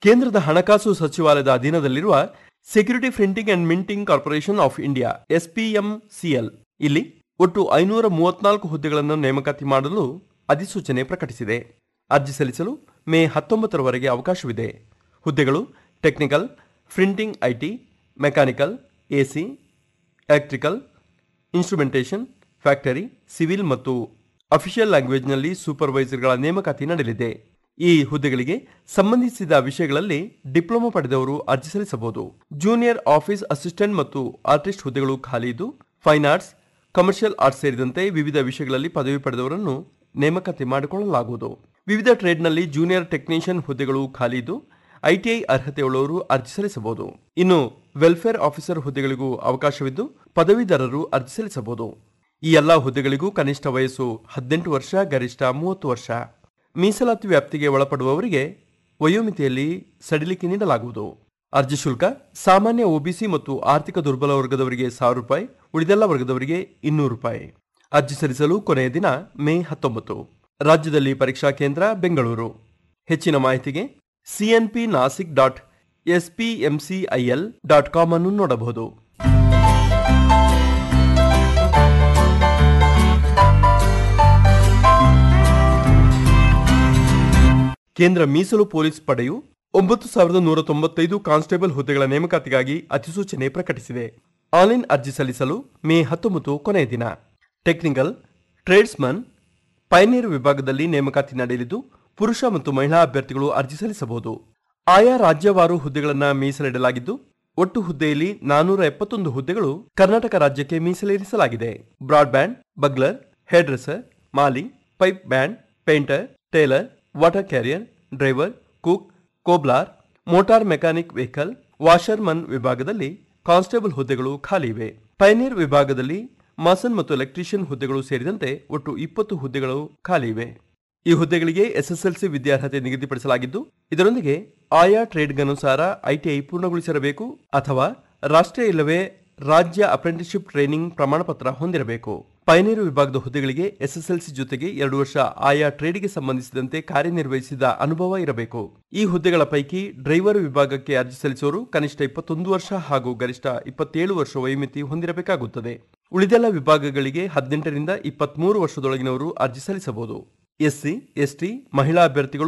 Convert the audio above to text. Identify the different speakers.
Speaker 1: ಕೇಂದ್ರದ ಹಣಕಾಸು ಸಚಿವಾಲಯದ ಅಧೀನದಲ್ಲಿರುವ security printing and minting corporation of India SPMCL ಇಲ್ಲಿ ಒಟ್ಟು ಐನೂರ ಮೂವತ್ನಾಲ್ಕು ಹುದ್ದೆಗಳನ್ನು ನೇಮಕಾತಿ ಮಾಡಲು ಅಧಿಸೂಚನೆ ಪ್ರಕಟಿಸಿದೆ ಅರ್ಜಿ ಸಲ್ಲಿಸಲು ಮೇ ಹತ್ತೊಂಬತ್ತರವರೆಗೆ ಅವಕಾಶವಿದೆ ಹುದ್ದೆಗಳು technical printing IT mechanical AC electrical instrumentation factory civil ಮತ್ತು ಅಫಿಷಿಯಲ್ ಲ್ಯಾಂಗ್ವೇಜ್ನಲ್ಲಿ ಸೂಪರ್ವೈಸರ್ಗಳ ನೇಮಕಾತಿ ನಡೆಯಲಿದೆ ಈ ಹುದ್ದೆಗಳಿಗೆ ಸಂಬಂಧಿಸಿದ ವಿಷಯಗಳಲ್ಲಿ ಡಿಪ್ಲೊಮಾ ಪಡೆದವರು ಅರ್ಜಿ ಸಲ್ಲಿಸಬಹುದು ಜೂನಿಯರ್ ಆಫೀಸ್ ಅಸಿಸ್ಟೆಂಟ್ ಮತ್ತು ಆರ್ಟಿಸ್ಟ್ ಹುದ್ದೆಗಳು ಖಾಲಿ ಇದ್ದು ಫೈನ್ ಆರ್ಟ್ಸ್ ಕಮರ್ಷಿಯಲ್ ಆರ್ಟ್ಸ್ ಸೇರಿದಂತೆ ವಿವಿಧ ವಿಷಯಗಳಲ್ಲಿ ಪದವಿ ಪಡೆದವರನ್ನು ನೇಮಕಾತಿ ಮಾಡಿಕೊಳ್ಳಲಾಗುವುದು ವಿವಿಧ ಟ್ರೇಡ್ನಲ್ಲಿ ಜೂನಿಯರ್ ಟೆಕ್ನಿಷಿಯನ್ ಹುದ್ದೆಗಳು ಖಾಲಿ ಇದ್ದು ಐಟಿಐ ಅರ್ಹತೆಯುಳ್ಳವರು ಅರ್ಜಿ ಸಲ್ಲಿಸಬಹುದು ಇನ್ನು ವೆಲ್ಫೇರ್ ಆಫೀಸರ್ ಹುದ್ದೆಗಳಿಗೂ ಅವಕಾಶವಿದ್ದು ಪದವೀಧರರು ಅರ್ಜಿ ಸಲ್ಲಿಸಬಹುದು ಈ ಎಲ್ಲಾ ಹುದ್ದೆಗಳಿಗೂ ಕನಿಷ್ಠ ವಯಸ್ಸು ಹದಿನೆಂಟು ವರ್ಷ ಗರಿಷ್ಠ ಮೂವತ್ತು ವರ್ಷ ಮೀಸಲಾತಿ ವ್ಯಾಪ್ತಿಗೆ ಒಳಪಡುವವರಿಗೆ ವಯೋಮಿತಿಯಲ್ಲಿ ಸಡಿಲಿಕೆ ನೀಡಲಾಗುವುದು ಅರ್ಜಿ ಶುಲ್ಕ ಸಾಮಾನ್ಯ ಒಬಿಸಿ ಮತ್ತು ಆರ್ಥಿಕ ದುರ್ಬಲ ವರ್ಗದವರಿಗೆ ಸಾವಿರ ರೂಪಾಯಿ ಉಳಿದೆಲ್ಲ ವರ್ಗದವರಿಗೆ ಇನ್ನೂರು ರೂಪಾಯಿ ಅರ್ಜಿ ಸಲ್ಲಿಸಲು ಕೊನೆಯ ದಿನ ಮೇ ಹತ್ತೊಂಬತ್ತು ರಾಜ್ಯದಲ್ಲಿ ಪರೀಕ್ಷಾ ಕೇಂದ್ರ ಬೆಂಗಳೂರು ಹೆಚ್ಚಿನ ಮಾಹಿತಿಗೆ CNP Nashik dot SPMCIL dot com ಅನ್ನು ನೋಡಬಹುದು ಕೇಂದ್ರ ಮೀಸಲು ಪೊಲೀಸ್ ಪಡೆಯು ಒಂಬತ್ತು ಸಾವಿರದ ನೂರ ತೊಂಬತ್ತೈದು ಕಾನ್ಸ್ಟೇಬಲ್ ಹುದ್ದೆಗಳ ನೇಮಕಾತಿಗಾಗಿ ಅಧಿಸೂಚನೆ ಪ್ರಕಟಿಸಿದೆ ಆನ್ಲೈನ್ ಅರ್ಜಿ ಸಲ್ಲಿಸಲು ಮೇ ಹತ್ತೊಂಬತ್ತು ಕೊನೆಯ ದಿನ ಟೆಕ್ನಿಕಲ್ ಟ್ರೇಡ್ಸ್ಮನ್ ಪೈನೇರ್ ವಿಭಾಗದಲ್ಲಿ ನೇಮಕಾತಿ ನಡೆಯಲಿದ್ದು ಪುರುಷ ಮತ್ತು ಮಹಿಳಾ ಅಭ್ಯರ್ಥಿಗಳು ಅರ್ಜಿ ಸಲ್ಲಿಸಬಹುದು ಆಯಾ ರಾಜ್ಯವಾರು ಹುದ್ದೆಗಳನ್ನು ಮೀಸಲಿಡಲಾಗಿದ್ದು ಒಟ್ಟು ಹುದ್ದೆಯಲ್ಲಿ ನಾನೂರ ಎಪ್ಪತ್ತೊಂದು ಹುದ್ದೆಗಳು ಕರ್ನಾಟಕ ರಾಜ್ಯಕ್ಕೆ ಮೀಸಲಿರಿಸಲಾಗಿದೆ ಬ್ರಾಡ್ಬ್ಯಾಂಡ್ ಬಗ್ಲರ್ ಹೇರ್ ಡ್ರೆಸ್ಸರ್ ಮಾಲಿ pipe band painter tailor water carrier driver cook cobbler motor mechanic vehicle washerman ವಿಭಾಗದಲ್ಲಿ ಕಾನ್ಸ್ಟೇಬಲ್ ಹುದ್ದೆಗಳು ಖಾಲಿ ಇವೆ ಪೈನೀರ್ ವಿಭಾಗದಲ್ಲಿ ಮಾಸನ್ ಮತ್ತು ಎಲೆಕ್ಟ್ರಿಷಿಯನ್ ಹುದ್ದೆಗಳು ಸೇರಿದಂತೆ ಒಟ್ಟು ಇಪ್ಪತ್ತು ಹುದ್ದೆಗಳು ಖಾಲಿ ಇವೆ ಈ ಹುದ್ದೆಗಳಿಗೆ ಎಸ್ಎಸ್ಎಲ್ಸಿ ವಿದ್ಯಾರ್ಹತೆ ನಿಗದಿಪಡಿಸಲಾಗಿದ್ದು ಇದರೊಂದಿಗೆ ಆಯಾ ಟ್ರೇಡ್ಗನುಸಾರ ಐಟಿಐ ಪೂರ್ಣಗೊಳಿಸಿರಬೇಕು ಅಥವಾ ರಾಷ್ಟ್ರೀಯ ಇಲ್ಲವೇ ರಾಜ್ಯ ಅಪ್ರೆಂಟಿಸ್ಶಿಪ್ ಟ್ರೈನಿಂಗ್ ಪ್ರಮಾಣಪತ್ರ ಹೊಂದಿರಬೇಕು ಪೈನೇರು ವಿಭಾಗದ ಹುದ್ದೆಗಳಿಗೆ ಎಸ್ಎಸ್ಎಲ್ಸಿ ಜೊತೆಗೆ ಎರಡು ವರ್ಷ ಆಯಾ ಟ್ರೇಡ್ಗೆ ಸಂಬಂಧಿಸಿದಂತೆ ಕಾರ್ಯನಿರ್ವಹಿಸಿದ ಅನುಭವ ಇರಬೇಕು ಈ ಹುದ್ದೆಗಳ ಪೈಕಿ ಡ್ರೈವರ್ ವಿಭಾಗಕ್ಕೆ ಅರ್ಜಿ ಸಲ್ಲಿಸುವವರು ಕನಿಷ್ಠ ಇಪ್ಪತ್ತೊಂದು ವರ್ಷ ಹಾಗೂ ಗರಿಷ್ಠ ಇಪ್ಪತ್ತೇಳು ವರ್ಷ ವಯೋಮಿತಿ ಹೊಂದಿರಬೇಕಾಗುತ್ತದೆ ಉಳಿದೆಲ್ಲ ವಿಭಾಗಗಳಿಗೆ ಹದಿನೆಂಟರಿಂದ ಇಪ್ಪತ್ಮೂರು ವರ್ಷದೊಳಗಿನವರು ಅರ್ಜಿ ಸಲ್ಲಿಸಬಹುದು ಎಸ್ಸಿ ಎಸ್ಟಿ ಮಹಿಳಾ ಅಭ್ಯರ್ಥಿಗಳು